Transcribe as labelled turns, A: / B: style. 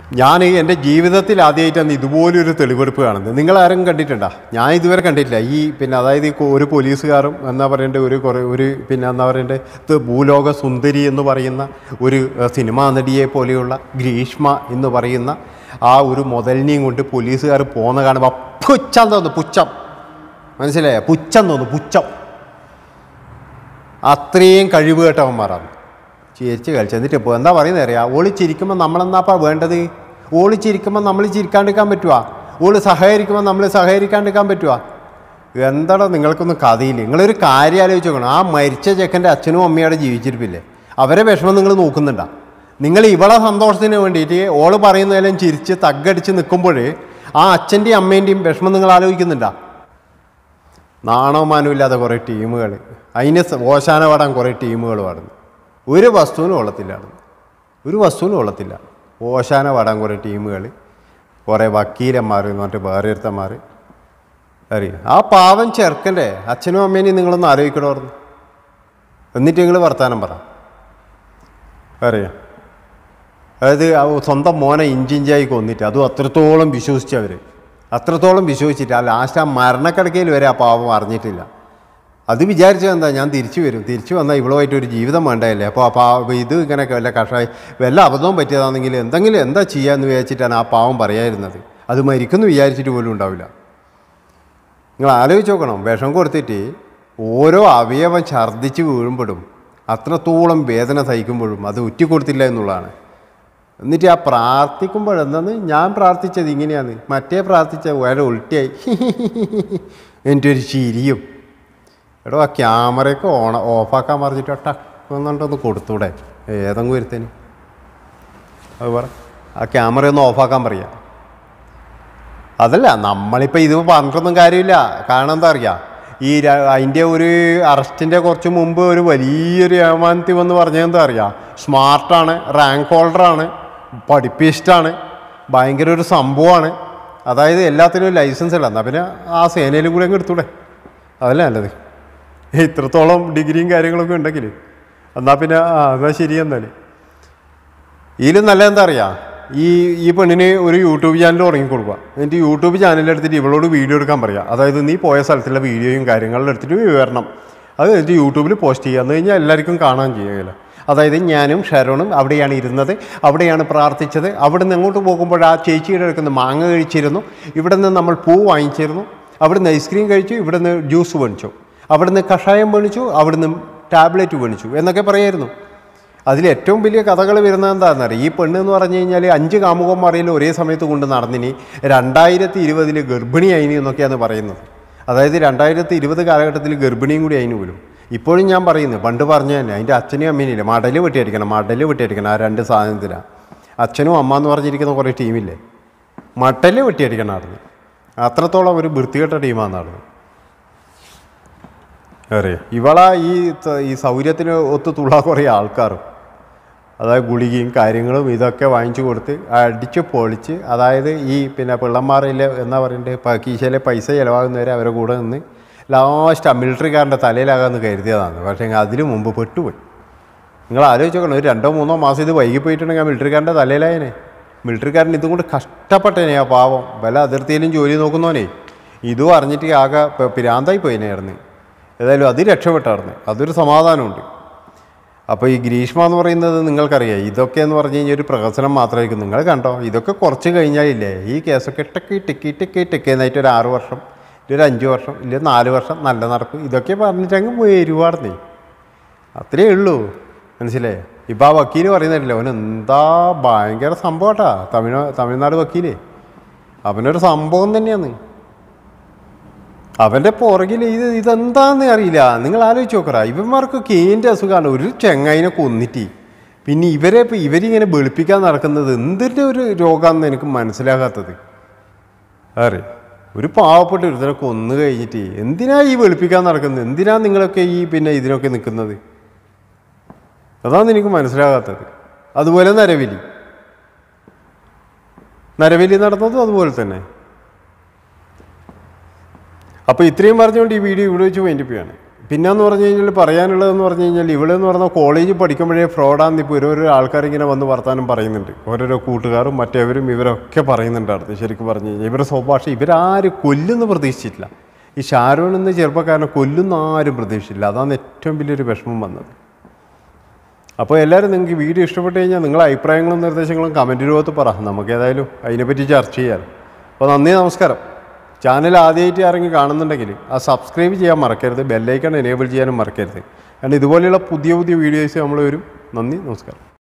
A: ഞാൻ എൻ്റെ ജീവിതത്തിൽ ആദ്യമായിട്ടാണ് ഇതുപോലൊരു തെളിവെടുപ്പ് കാണുന്നത് നിങ്ങൾ ആരും കണ്ടിട്ടുണ്ടോ ഞാൻ ഇതുവരെ കണ്ടിട്ടില്ല ഈ പിന്നെ അതായത് ഈ കൊ- ഒരു പോലീസുകാരും എന്നാ പറയേണ്ടത് ഒരു കുറേ ഒരു പിന്നെ എന്താ പറയേണ്ടത് ഇത് ഭൂലോക സുന്ദരി എന്ന് പറയുന്ന ഒരു ഏഹ്, സിനിമാ നടിയെ പോലെയുള്ള ഗ്രീഷ്മ എന്ന് പറയുന്ന ആ ഒരു മുതലിനെയും കൊണ്ട് പോലീസുകാർ പോകുന്ന കാണുമ്പോൾ പുച്ഛം തോന്നുന്നു പുച്ഛം മനസ്സിലായോ പുച്ഛം തോന്നുന്നു പുച്ഛം അത്രയും കഴിവ് കേട്ടവന്മാരാണ് ചിരിച്ച് കളിച്ച് എന്നിട്ട് ഇപ്പോൾ എന്താ പറയുന്നത് അറിയാം ഓള് ചിരിക്കുമ്പോൾ നമ്മളെന്നാപ്പാ വേണ്ടത് ഓള് ചിരിക്കുമ്പോൾ നമ്മൾ ചിരിക്കാണ്ടിരിക്കാൻ പറ്റുവാ ഓള് സഹകരിക്കുമ്പോൾ നമ്മൾ സഹകരിക്കാണ്ടിരിക്കാൻ പറ്റുവാ എന്താടോ നിങ്ങൾക്കൊന്നും കഥയില്ല നിങ്ങളൊരു കാര്യം ആലോചിച്ച് നോക്കണം ആ മരിച്ച ചെക്കൻ്റെ അച്ഛനും അമ്മയും അവിടെ ജീവിച്ചിരിപ്പില്ലേ അവരെ വിഷമം നിങ്ങൾ നോക്കുന്നുണ്ടാ നിങ്ങൾ ഇവളെ സന്തോഷത്തിന് വേണ്ടിയിട്ട് ഓള് പറയുന്നതെല്ലാം ചിരിച്ച് തగ్గടിച്ച് നിൽക്കുമ്പോൾ ആ അച്ഛൻ്റെയും അമ്മേൻ്റെയും വിഷമം നിങ്ങൾ ആലോചിക്കുന്നുണ്ടാ നാണവമാനം ഇല്ലാത്ത കുറേ ടീമുകൾ അതിന് സ- ഓശാന പാടാൻ കുറേ ടീമുകൾ പാടുന്നു ഒരു വസ്തുവിനും കൊള്ളത്തില്ലായിരുന്നു ഒരു വസ്തുവിനും കൊള്ളത്തില്ല ഓശാന പാടാൻ കുറേ ടീമുകൾ കുറേ വക്കീലന്മാർ മറ്റു വേറെ ഒരുത്തന്മാർ അറിയാം ആ പാവം ചെറുക്കൻ്റെ അച്ഛനും അമ്മേനെയും നിങ്ങളൊന്ന് ആലോചിക്കണമായിരുന്നു എന്നിട്ട് നിങ്ങൾ വർത്താനം പറ അറിയാം അതായത് ആ സ്വന്തം മോനെ ഇഞ്ചിഞ്ചായി കൊന്നിട്ട് അതും അത്രത്തോളം വിശ്വസിച്ചവർ അത്രത്തോളം വിശ്വസിച്ചിട്ട് ആ ലാസ്റ്റ് ആ മരണക്കിടക്കയിൽ വരെ ആ പാവം അറിഞ്ഞിട്ടില്ല അത് വിചാരിച്ചത് എന്താ ഞാൻ തിരിച്ചു വരും തിരിച്ചു വന്നാൽ ഇവളുമായിട്ട് ഒരു ജീവിതം വേണ്ടതല്ലേ അപ്പോൾ ആ പാവം ഇത് ഇങ്ങനെയൊക്കെ വല്ല കഷായി വല്ല അബദ്ധവും പറ്റിയതാണെങ്കിൽ എന്തെങ്കിലും എന്താ ചെയ്യാന്ന് വിചാരിച്ചിട്ടാണ് ആ പാവം പറയായിരുന്നത് അത് മരിക്കുന്നു വിചാരിച്ചിട്ട് പോലും ഉണ്ടാവില്ല നിങ്ങൾ ആലോചിച്ച് നോക്കണം വിഷം കൊടുത്തിട്ട് ഓരോ അവയവം ഛർദ്ദിച്ച് വീഴുമ്പോഴും അത്രത്തോളം വേദന സഹിക്കുമ്പോഴും അത് ഉറ്റിക്കൊടുത്തില്ല എന്നുള്ളതാണ് എന്നിട്ട് ആ പ്രാർത്ഥിക്കുമ്പോഴെന്താന്ന് ഞാൻ പ്രാർത്ഥിച്ചത് ഇങ്ങനെയാണ് മറ്റേ പ്രാർത്ഥിച്ച വേറെ ഉൾട്ടിയായി എൻ്റെ ഒരു ചിരിയും എടോ ആ ക്യാമറയൊക്കെ ഓണ ഓഫാക്കാൻ പറഞ്ഞിട്ട് ടക്കൊന്നുണ്ടൊന്ന് കൊടുത്തൂടെ ഏതെങ്കിലും ഒരുത്തന് അത് പറ ആ ക്യാമറ ഒന്ന് ഓഫാക്കാൻ പറയാം അതല്ല നമ്മളിപ്പോൾ ഇത് പറഞ്ഞിട്ടൊന്നും കാര്യമില്ല കാരണം എന്താ അറിയാ ഈ ര- അതിൻ്റെ ഒരു അറസ്റ്റിൻ്റെ കുറച്ച് മുമ്പ് ഒരു വലിയൊരു ഏമാനത്തി വന്ന് പറഞ്ഞത് എന്താ അറിയാം സ്മാർട്ടാണ് റാങ്ക് ഹോൾഡറാണ് പഠിപ്പിസ്റ്റാണ് ഭയങ്കര ഒരു സംഭവമാണ് അതായത് എല്ലാത്തിനും ലൈസൻസ് ഇല്ല എന്നാൽ പിന്നെ ആ സേനയിലും കൂടി അങ്ങ് എടുത്തൂടെ അതല്ലേ നല്ലത് ഇത്രത്തോളം ഡിഗ്രിയും കാര്യങ്ങളൊക്കെ ഉണ്ടെങ്കിൽ എന്നാൽ പിന്നെ ആ എന്നാൽ ശരിയെന്നാൽ ഇതിലും നല്ല എന്താ അറിയാ ഈ ഈ പെണ്ണിന് ഒരു യൂട്യൂബ് ചാനൽ തുടങ്ങി കൊടുക്കുക എന്നിട്ട് യൂട്യൂബ് ചാനൽ എടുത്തിട്ട് ഇവളോട് വീഡിയോ എടുക്കാൻ പറയുക അതായത് നീ പോയ സ്ഥലത്തുള്ള വീഡിയോയും കാര്യങ്ങളും എടുത്തിട്ട് വിവരണം അത് കഴിഞ്ഞിട്ട് യൂട്യൂബിൽ പോസ്റ്റ് ചെയ്യുക എന്ന് കഴിഞ്ഞാൽ എല്ലാവർക്കും കാണാൻ ചെയ്യുകയില്ല അതായത് ഞാനും ഷെറോണും അവിടെയാണ് ഇരുന്നത് അവിടെയാണ് പ്രാർത്ഥിച്ചത് അവിടെ നിന്ന് അങ്ങോട്ട് പോകുമ്പോൾ ആ ചേച്ചിയുടെ എടുക്കുന്ന മാങ്ങ കഴിച്ചിരുന്നു ഇവിടെ നിന്ന് നമ്മൾ പൂ വാങ്ങിച്ചിരുന്നു അവിടെ നിന്ന് ഐസ്ക്രീം കഴിച്ചു ഇവിടെ നിന്ന് ജ്യൂസ് മേടിച്ചു അവിടെ നിന്ന് കഷായം മേടിച്ചു അവിടെ നിന്ന് ടാബ്ലറ്റ് മേടിച്ചു എന്നൊക്കെ പറയായിരുന്നു അതിൽ ഏറ്റവും വലിയ കഥകൾ വരുന്നത് എന്താണെന്ന് അറിയാം ഈ പെണ്ണ് എന്ന് പറഞ്ഞു കഴിഞ്ഞാൽ അഞ്ച് കാമുകന്മാരിൽ ഒരേ സമയത്ത് കൊണ്ട് നടന്നിനി രണ്ടായിരത്തി ഇരുപതിൽ ഗർഭിണിയായിനി എന്നൊക്കെയാണ് പറയുന്നത് അതായത് രണ്ടായിരത്തി ഇരുപത് കാലഘട്ടത്തിൽ ഗർഭിണിയും കൂടി അതിന് പോലും ഇപ്പോഴും ഞാൻ പറയുന്നു പണ്ട് പറഞ്ഞു തന്നെ അതിൻ്റെ അച്ഛനെയും അമ്മേനും ഇല്ല മടല് വെട്ടിയടിക്കണം മടല് വെട്ടിയടിക്കണം ആ രണ്ട് സാധനത്തിലാണ് അച്ഛനും അമ്മ എന്ന് പറഞ്ഞിരിക്കുന്ന കുറേ ടീമില്ലേ മട്ടല് വെട്ടിയടിക്കണമായിരുന്നു അത്രത്തോളം ഒരു വൃത്തികെട്ട ടീമാണ് നടന്നത് അറിയാം ഇവളാ ഈ ത- ഈ സൗകര്യത്തിന് ഒത്തു തുള്ളാ കുറേ ആൾക്കാരും അതായത് ഗുളികയും കാര്യങ്ങളും ഇതൊക്കെ വാങ്ങിച്ചു കൊടുത്ത് അടിച്ച് പൊളിച്ച് അതായത് ഈ പിന്നെ പിള്ളന്മാരിലെ എന്താ പറയണ്ടേ പ- കീശയിലെ പൈസ ചിലവാകുന്നവരെ അവരെ കൂടെ നിന്ന് ലാസ്റ്റ് ആ മിലിറ്ററിക്കാരൻ്റെ തലയിലാകാമെന്ന് കരുതിയതാണ് പക്ഷേ അതിനു മുമ്പ് പെട്ടുപോയി നിങ്ങൾ ആലോചിച്ച് നോക്കണം ഒരു രണ്ടോ മൂന്നോ മാസം ഇത് വൈകി പോയിട്ടുണ്ടെങ്കിൽ ആ മിലിറ്ററിക്കാരൻ്റെ തലയിലായനെ മിലിറ്ററിക്കാരൻ ഇതും കൊണ്ട് കഷ്ടപ്പെട്ടേനെ ആ പാവം വല്ല അതിർത്തിയിലും ജോലി നോക്കുന്നോനെ ഇതും അറിഞ്ഞിട്ട് ആകെ പ- പിരാന്തായി പോയിനായിരുന്നു ഏതായാലും അത് രക്ഷപ്പെട്ടായിരുന്നു അതൊരു സമാധാനമുണ്ട് അപ്പോൾ ഈ ഗ്രീഷ്മ എന്ന് പറയുന്നത് നിങ്ങൾക്കറിയാം ഇതൊക്കെ എന്ന് പറഞ്ഞു കഴിഞ്ഞാൽ ഒരു പ്രഹസനം മാത്രമായിരിക്കും നിങ്ങൾ കണ്ടോ ഇതൊക്കെ കുറച്ച് കഴിഞ്ഞാലില്ലേ ഈ കേസൊക്കെ ടെക്കി ടെക്കി ടെക്കി ടെക്കി എന്നായിട്ട് ഒരു ആറ് വർഷം ഇല്ല ഒരു അഞ്ച് വർഷം ഇല്ല നാല് വർഷം നല്ല നടക്കും ഇതൊക്കെ പറഞ്ഞിട്ടങ്ങ് വരുവാർന്നേ അത്രേ ഉള്ളൂ മനസ്സിലായേ ഇപ്പം ആ വക്കീൽ പറയുന്നില്ല അവൻ എന്താ ഭയങ്കര സംഭവട്ടാ തമിഴ് തമിഴ്നാട് വക്കീലേ അവനൊരു സംഭവം തന്നെയാണ് അവൻ്റെ പുറകിൽ ഇത് ഇതെന്താന്ന് അറിയില്ല നിങ്ങൾ ആലോചിച്ച് നോക്കറ ഇവന്മാർക്കൊക്കെ ഏൻ്റെ അസുഖമാണ് ഒരു ചെങ്ങായിനെ കൊന്നിട്ട് പിന്നെ ഇവരെ ഇപ്പം ഇവരിങ്ങനെ വെളുപ്പിക്കാൻ നടക്കുന്നത് എന്തിൻ്റെ ഒരു രോഗമാണെന്ന് എനിക്ക് മനസ്സിലാകാത്തത് അറി ഒരു പാവപ്പെട്ട ഒരുത്തനെ കൊന്നു കഴിഞ്ഞിട്ട് എന്തിനാ ഈ വെളുപ്പിക്കാൻ നടക്കുന്നത് എന്തിനാ നിങ്ങളൊക്കെ ഈ പിന്നെ ഇതിനൊക്കെ നിൽക്കുന്നത് അതാണ് എനിക്ക് മനസ്സിലാകാത്തത് അതുപോലെ നരവലി നരവലി നടന്നതും അതുപോലെ തന്നെ അപ്പോൾ ഇത്രയും പറഞ്ഞുകൊണ്ട് ഈ വീഡിയോ ഇവിടെ വെച്ച് വൈൻഡപ്പ് ചെയ്യാണ് പിന്നെന്ന് പറഞ്ഞു കഴിഞ്ഞാൽ പറയാനുള്ളതെന്ന് പറഞ്ഞു കഴിഞ്ഞാൽ ഇവളെന്ന് പറഞ്ഞാൽ കോളേജിൽ പഠിക്കുമ്പോഴേ ഫ്രോഡാന്ന് ഇപ്പോൾ ഓരോരോ ആൾക്കാർ ഇങ്ങനെ വന്ന് വർത്താനം പറയുന്നുണ്ട് ഓരോരോ കൂട്ടുകാരും മറ്റേവരും ഇവരൊക്കെ പറയുന്നുണ്ട് അടുത്ത് ശരിക്കും പറഞ്ഞു കഴിഞ്ഞാൽ ഇവരുടെ സ്വഭാഷം ഇവരാരും കൊല്ലുന്ന പ്രതീക്ഷിച്ചിട്ടില്ല ഈ ഷാരൂൺ എന്ന ചെറുപ്പക്കാരനെ കൊല്ലുന്ന ആരും പ്രതീക്ഷിച്ചില്ല അതാണ് ഏറ്റവും വലിയൊരു വിഷമം വന്നത് അപ്പോൾ എല്ലാവരും നിങ്ങൾക്ക് ഈ വീഡിയോ ഇഷ്ടപ്പെട്ട് കഴിഞ്ഞാൽ നിങ്ങളുടെ അഭിപ്രായങ്ങളും നിർദ്ദേശങ്ങളും കമൻറ്റ് രൂപത്തിൽ പറ നമുക്ക് ഏതായാലും അതിനെപ്പറ്റി ചർച്ച ചെയ്യാം അപ്പോൾ നന്ദി നമസ്കാരം ചാനൽ ആദ്യമായിട്ട് ഇറങ്ങി കാണുന്നുണ്ടെങ്കിൽ ആ സബ്സ്ക്രൈബ് ചെയ്യാൻ മറക്കരുത് ബെല്ലൈക്കൺ എനേബിൾ ചെയ്യാനും മറക്കരുത് കാരണം ഇതുപോലെയുള്ള പുതിയ പുതിയ വീഡിയോസ് നമ്മൾ വരും നന്ദി നമസ്കാരം